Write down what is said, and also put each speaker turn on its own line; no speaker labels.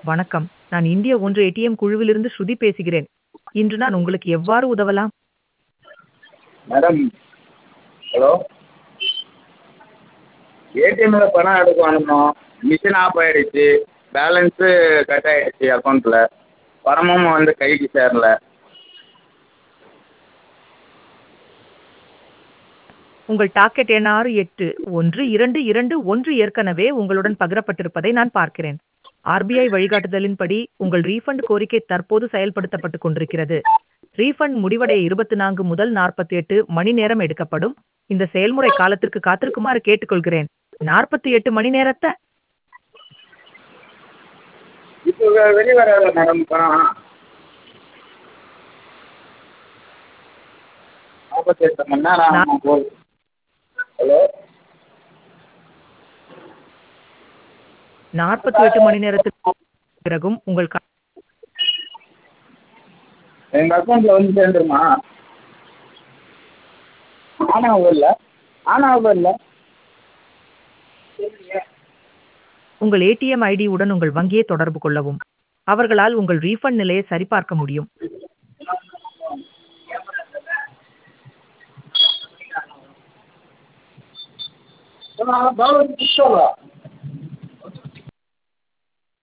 வணக்கம் நான் இந்திய ஒன்று ஏடிஎம் குழுவிலிருந்து ஸ்ருதி பேசுகிறேன் இன்று நான் உங்களுக்கு எவ்வாறு உதவலாம்
மேடம் ஹலோ ஏடிஎம்மில் பணம் எடுக்கணும் மிஷின் ஆஃப் ஆகிடுச்சு பேலன்ஸு கட் ஆகிடுச்சு அக்கௌண்ட்டில் பணமும் வந்து கைக்கு சேரல
உங்கள் டாக்கெட் எண் ஆறு எட்டு ஒன்று இரண்டு இரண்டு ஒன்று ஏற்கனவே உங்களுடன் பகிரப்பட்டிருப்பதை நான் பார்க்கிறேன் ஆர்பிஐ வழிகாட்டுதலின்படி உங்கள் ரீஃபண்ட் கோரிக்கை தற்போது செயல்படுத்தப்பட்டுக் கொண்டிருக்கிறது ரீஃபண்ட் முடிவடைய இருபத்தி நான்கு முதல் நாற்பத்தி எட்டு மணி நேரம் எடுக்கப்படும் இந்த செயல்முறை காலத்திற்கு காத்திருக்குமாறு கேட்டுக்கொள்கிறேன் நாற்பத்தி எட்டு மணி நேரத்தை
இப்போ வெளியே வராத மேடம் பணம் நாற்பத்தெட்டு மணி நேரம் ஆகும் போகுது ஹலோ
நாற்பத்தி எட்டு மணி நேரத்துக்கு பிறகும் உங்கள் க-
எங்கள் அக்கௌண்ட்டில் வந்து சேர்ந்துருமா ஆனாவும் இல்லை ஆனாவும் இல்லை
உங்கள் ஏடிஎம் ஐடி உடன் உங்கள் வங்கியை தொடர்பு கொள்ளவும் அவர்களால் உங்கள் ரீஃபண்ட் நிலையை சரிபார்க்க முடியும்
பாலாஜி புஷ்பாவா